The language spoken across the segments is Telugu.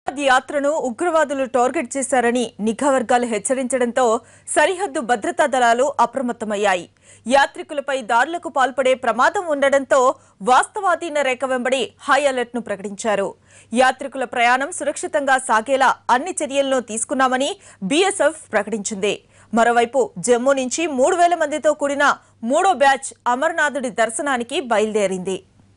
అమర్నాథ్ యాత్రను ఉగ్రవాదులు టార్గెట్ చేశారని నిఘా వర్గాలు హెచ్చరించడంతో సరిహద్దు భద్రతా దళాలు అప్రమత్తమయ్యాయి యాత్రికులపై దాడులకు పాల్పడే ప్రమాదం ఉండడంతో వాస్తవాధీన రేఖ వెంబడి హై అలర్ట్ ను ప్రకటించారు యాత్రికుల ప్రయాణం సురక్షితంగా సాగేలా అన్ని చర్యలను తీసుకున్నామని బీఎస్ఎఫ్ ప్రకటించింది మరోవైపు జమ్మూ నుంచి మూడు వేల మందితో కూడిన మూడో బ్యాచ్ అమర్నాథుడి దర్శనానికి బయలుదేరింది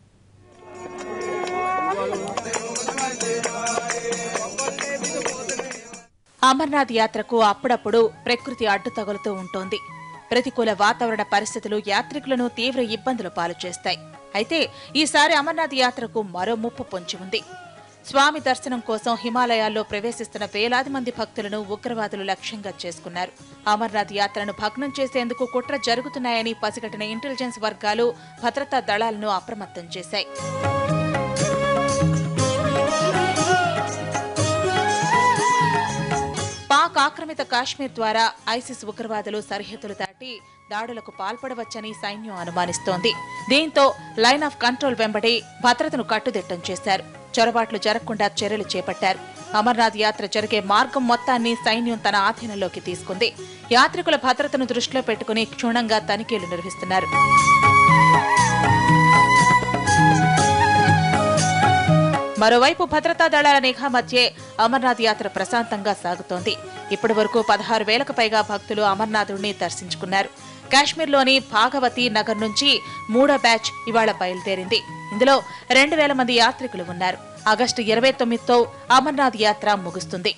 అమర్నాథ్ యాత్రకు అప్పుడప్పుడు ప్రకృతి అడ్డు తగులుతూ ఉంటోంది ప్రతికూల వాతావరణ పరిస్థితులు యాత్రికులను తీవ్ర ఇబ్బందులు పాలు చేస్తాయి అయితే ఈసారి అమర్నాథ్ యాత్రకు మరో ముప్పు పొంచి ఉంది స్వామి దర్శనం కోసం హిమాలయాల్లో ప్రవేశిస్తున్న వేలాది మంది భక్తులను ఉగ్రవాదులు లక్ష్యంగా చేసుకున్నారు అమర్నాథ్ యాత్రను భగ్నం చేసేందుకు కుట్ర జరుగుతున్నాయని పసిగట్టిన ఇంటెలిజెన్స్ వర్గాలు భద్రతా దళాలను అప్రమత్తం చేశాయి పాక్ ఆక్రమిత కాశ్మీర్ ద్వారా ఐసిస్ ఉగ్రవాదులు సరిహద్దులు దాటి దాడులకు పాల్పడవచ్చని సైన్యం అనుమానిస్తోంది దీంతో లైన్ ఆఫ్ కంట్రోల్ వెంబడి భద్రతను కట్టుదిట్టం చేశారు చొరబాట్లు జరగకుండా చర్యలు చేపట్టారు అమర్నాథ్ యాత్ర జరిగే మార్గం మొత్తాన్ని సైన్యం తన ఆధీనంలోకి తీసుకుంది యాత్రికుల భద్రతను దృష్టిలో పెట్టుకుని క్షుణ్ణంగా తనిఖీలు నిర్వహిస్తున్నారు మరోవైపు భద్రతా దళాల నిఘా మధ్య అమర్నాథ్ యాత్ర ప్రశాంతంగా సాగుతోంది ఇప్పటి వరకు పదహారు వేలకు పైగా భక్తులు అమర్నాథుడిని దర్శించుకున్నారు కాశ్మీర్లోని భాగవతి నగర్ నుంచి మూడో బ్యాచ్ ఇవాళ బయలుదేరింది ఇందులో రెండు వేల మంది యాత్రికులు ఉన్నారు ఆగస్టు ఇరవై తొమ్మిదితో అమర్నాథ్ యాత్ర ముగుస్తుంది